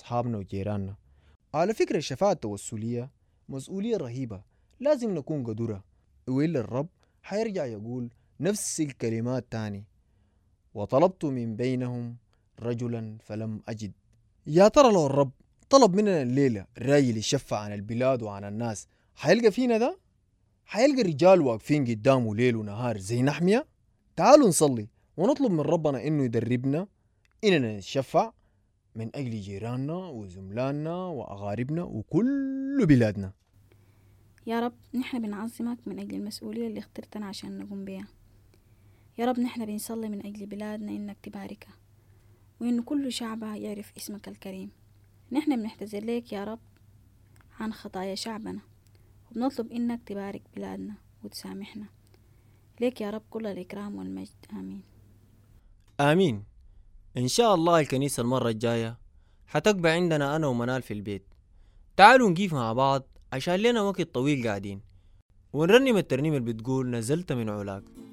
أصحابنا وجيراننا على فكرة الشفاعة التوسلية مسؤولية رهيبة لازم نكون قدرة وإلا الرب حيرجع يقول نفس الكلمات تاني وطلبت من بينهم رجلا فلم أجد يا ترى لو الرب طلب مننا الليلة راجل يشفع عن البلاد وعن الناس حيلقى فينا ده؟ حيلقى رجال واقفين قدامه ليل ونهار زي نحمية؟ تعالوا نصلي ونطلب من ربنا إنه يدربنا إننا نتشفع من أجل جيراننا وزملاننا وأغاربنا وكل بلادنا يا رب نحن بنعظمك من أجل المسؤولية اللي اخترتنا عشان نقوم بيها يا رب نحن بنصلي من أجل بلادنا إنك تباركها وإن كل شعبها يعرف اسمك الكريم نحن بنحتذر لك يا رب عن خطايا شعبنا وبنطلب إنك تبارك بلادنا وتسامحنا ليك يا رب كل الإكرام والمجد آمين آمين إن شاء الله الكنيسة المرة الجاية حتقبع عندنا أنا ومنال في البيت تعالوا نقيف مع بعض عشان لنا وقت طويل قاعدين ونرنم الترنيمة اللي بتقول نزلت من علاك